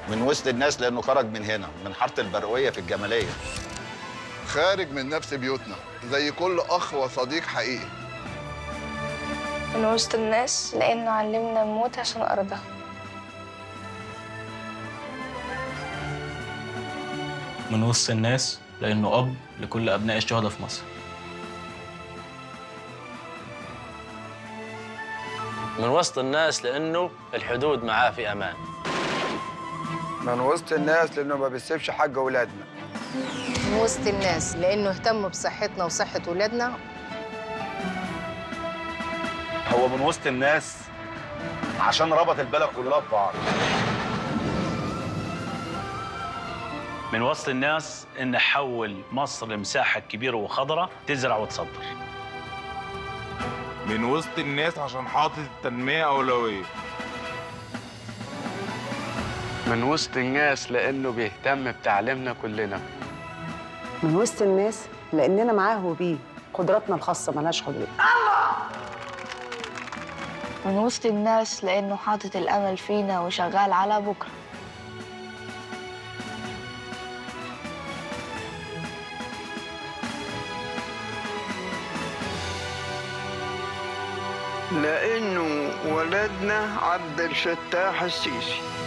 من وسط الناس لانه خرج من هنا من حاره البرقويه في الجماليه خارج من نفس بيوتنا زي كل اخ وصديق حقيقي من وسط الناس لأنه علمنا نموت عشان أرضها من وسط الناس لأنه أب لكل أبناء الشهداء في مصر من وسط الناس لأنه الحدود معاه في أمان من وسط الناس لانه ما بيسيبش حق اولادنا من وسط الناس لأنه اهتم بصحتنا وصحة ولادنا هو من وسط الناس عشان ربط البلد كلها ببعض من وسط الناس ان نحول مصر لمساحه كبيره وخضراء تزرع وتصدر من وسط الناس عشان حاطط التنمية أولوية من وسط الناس لانه بيهتم بتعليمنا كلنا من وسط الناس لاننا معاه وبيه قدراتنا الخاصه ملهاش حدود من وسط الناس لأنه حاطط الأمل فينا وشغال على بكرة لانه ولدنا عبد الفتاح السيسي